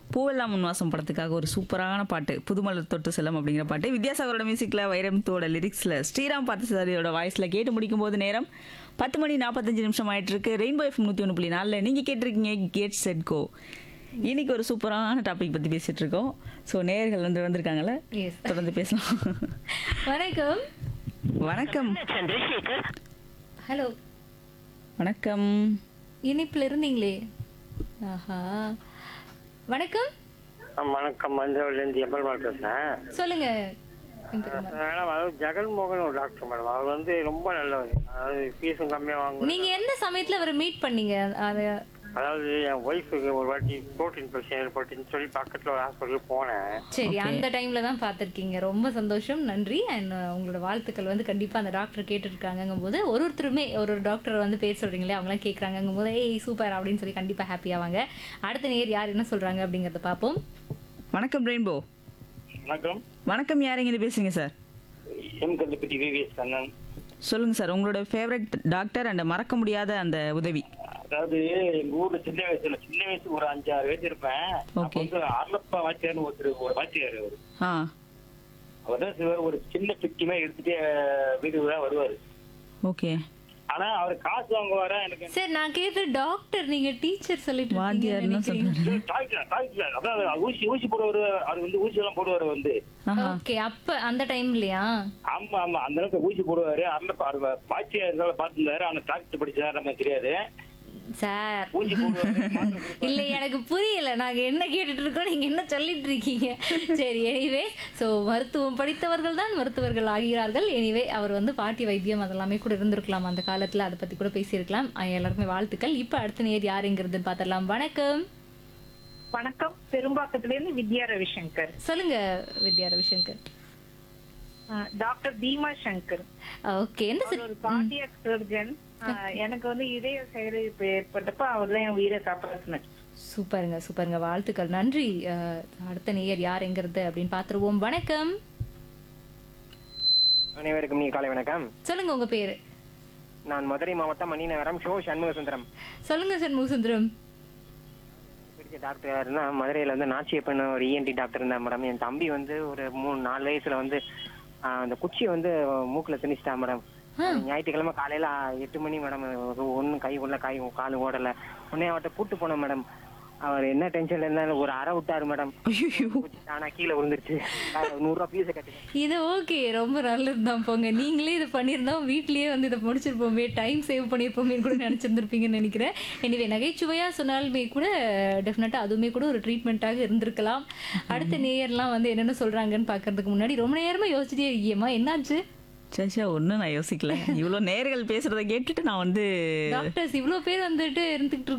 பூவெல்லாம் முன்வாசம் படத்துக்காக ஒரு சூப்பரான பாட்டு புதுமலர் தொட்டு செல்லம் அப்படிங்கிற பாட்டு வித்யாசாகரோட மியூசிக்கில் வைரமுத்தோட லிரிக்ஸில் ஸ்ரீராம் பார்த்தசாரியோட வாய்ஸில் கேட்டு முடிக்கும் போது நேரம் பத்து மணி நாற்பத்தஞ்சு நிமிஷம் ஆயிட்டு இருக்கு ரெயின்போ எஃப் நூற்றி ஒன்று புள்ளி நாலில் நீங்கள் கேட்டிருக்கீங்க கேட் செட் கோ இன்னைக்கு ஒரு சூப்பரான டாபிக் பற்றி பேசிட்டு இருக்கோம் ஸோ நேயர்கள் வந்து வந்திருக்காங்கல்ல Yes. தொடர்ந்து பேசலாம் வணக்கம் வணக்கம் சந்திரசேகர் ஹலோ வணக்கம் இனிப்புல இருந்தீங்களே ஆஹா வணக்கம் வணக்கம் மஞ்சள்லேருந்து எம்பெருமாள் பேசுறேன் சொல்லுங்க இந்திரமா. மேடம் அதாவது ஜெகன்மோகன் ஒரு டாக்டர் மேடம் அவர் வந்து ரொம்ப நல்லவர் அதாவது ஃபீஸும் கம்மியாக வாங்குவாங்க நீங்க எந்த சமயத்துல அவரை மீட் பண்ணீங்க அது அதாவது என் ஒய்ஃபுக்கு ஒரு வாட்டி ப்ரோட்டீன் பிரச்சனை ஏற்பட்டுன்னு சொல்லி பக்கத்தில் ஒரு ஹாஸ்பிட்டலுக்கு போனேன் சரி அந்த டைம்ல தான் பார்த்துருக்கீங்க ரொம்ப சந்தோஷம் நன்றி அண்ட் உங்களோட வாழ்த்துக்கள் வந்து கண்டிப்பா அந்த டாக்டர் கேட்டுருக்காங்கும் போது ஒரு ஒருத்தருமே ஒரு ஒரு டாக்டர் வந்து பேர் சொல்றீங்களே அவங்களாம் கேட்குறாங்கும் போது ஏய் சூப்பர் அப்படின்னு சொல்லி கண்டிப்பா ஹாப்பி ஆவாங்க அடுத்த நேர் யார் என்ன சொல்றாங்க அப்படிங்கறத பார்ப்போம் வணக்கம் ரெயின்போ வணக்கம் வணக்கம் யாருங்க பேசுங்க sir M Kallupatti VVS Kannan சொல்லுங்க சார் உங்களோட ஃபேவரட் டாக்டர் அண்ட் மறக்க முடியாத அந்த உதவி அதாவது எங்க ஊர்ல சின்ன வயசுல சின்ன வயசு ஒரு அஞ்சாறு வயசு இருப்பேன் அப்ப Okay. வந்து அரளப்பா வாத்தியார்னு ஒருத்தர் ஒரு வாத்தியார் அவரு ஆ அவர் தான் சிவர் ஒரு சின்ன சுட்டிமா எடுத்துட்டு வீடு வீடா வருவாரு ஓகே ஆனா அவர் காசு வாங்குவாரா எனக்கு சரி நான் கேட்டு டாக்டர் நீங்க டீச்சர் சொல்லிட்டு இருக்கீங்கன்னு வாத்தியார்னு நினைக்கிறீங்க. சொல்றேன் டாக்டர் டாக்டர் அதான் ஊசி ஊசி போடுவாரு அவர் வந்து ஊசி எல்லாம் போடுவாரு வந்து ஆஹா ஓகே அப்ப அந்த டைம்லயா ஆமா ஆமா அந்த அளவுக்கு ஊசி போடுவாரு அந்த பாச்சியா இருந்தாலும் பார்த்துருந்தாரு ஆனா டாக்டர் படிச்சதா நமக்கு தெரியாது சார் ஊசி போடுவாரு இல்ல எனக்கு புரியல நாங்க என்ன கேட்டுட்டு இருக்கோம் நீங்க என்ன சொல்லிட்டு இருக்கீங்க சரி எனிவே சோ மருத்துவம் படித்தவர்கள் தான் மருத்துவர்கள் ஆகிறார்கள் எனிவே அவர் வந்து பாட்டி வைத்தியம் அதெல்லாமே கூட இருந்திருக்கலாம் அந்த காலத்துல அதை பத்தி கூட பேசியிருக்கலாம் அஹ் எல்லாருக்குமே வாழ்த்துக்கள் இப்ப அடுத்த நேர் யாருங்கிறது பார்த்தரலாம் வணக்கம் வணக்கம் பெரும்பாக்கத்துல இருந்து வித்யா ரவிசங்கர் சொல்லுங்க Vidya Ravishankar uh doctor Bhima Shankar okay எந்த அவர் ஒரு கார்டியாக் சர்ஜன் எனக்கு வந்து இதய செயலிழப்பு ஏற்பட்டப்ப அவர் தான் என் உயிரை காப்பாற்றினார் சூப்பருங்க சூப்பருங்க வாழ்த்துக்கள் நன்றி அஹ் அடுத்த நேயர் யாருங்கிறது அப்படின்னு பார்த்துருவோம் வணக்கம் அனைவருக்கும் நீ காலை வணக்கம் சொல்லுங்க உங்க பேரு நான் மதுரை மாவட்டம் மணிநகரம் ஷோ சண்முக சுந்தரம் சொல்லுங்க சண்முகசுந்தரம் பிடிச்ச டாக்டர் யாருன்னா மதுரையில வந்து நாச்சியப்பன் ஒரு இஎன்டி டாக்டர் இருந்தா மேடம் என் தம்பி வந்து ஒரு மூணு நாலு வயசுல வந்து ஆஹ், அந்த குச்சி வந்து மூக்குல திணிச்சிட்டான் மேடம் ஞாயிற்றுக்கிழமை காலையில எட்டு மணி மேடம் ஒன்னும் கை உள்ள கை காலு ஓடல உடனே அவர்கிட்ட கூட்டு போனோம் மேடம் அவர் என்ன டென்ஷன்ல இருந்தாலும் ஒரு அரை விட்டாரு மேடம் ஆனா கீழே விழுந்துருச்சு நூறு ரூபா ஃபீஸை கட்டிட்டேன் இது ஓகே ரொம்ப நல்லது தான் போங்க நீங்களே இது பண்ணியிருந்தோம் வீட்லயே வந்து இதை முடிச்சிருப்போமே டைம் சேவ் பண்ணியிருப்போமே கூட நினைச்சிருந்திருப்பீங்கன்னு நினைக்கிறேன் எனவே நகைச்சுவையா சொன்னாலுமே கூட டெஃபினட்டா அதுவுமே கூட ஒரு ட்ரீட்மெண்ட்டாக இருந்திருக்கலாம் அடுத்த நேயர்லாம் வந்து என்னென்ன சொல்றாங்கன்னு பார்க்கறதுக்கு முன்னாடி ரொம்ப நேரமா யோசிச்சிட்டே இருக்கியம்மா என்னாச்சு சச்சா ஒன்றும் நான் யோசிக்கல இவ்வளோ நேர்கள் பேசுறத கேட்டுட்டு நான் வந்து டாக்டர்ஸ் இவ்வளோ பேர் வந்துட்டு இருந்துகிட்டு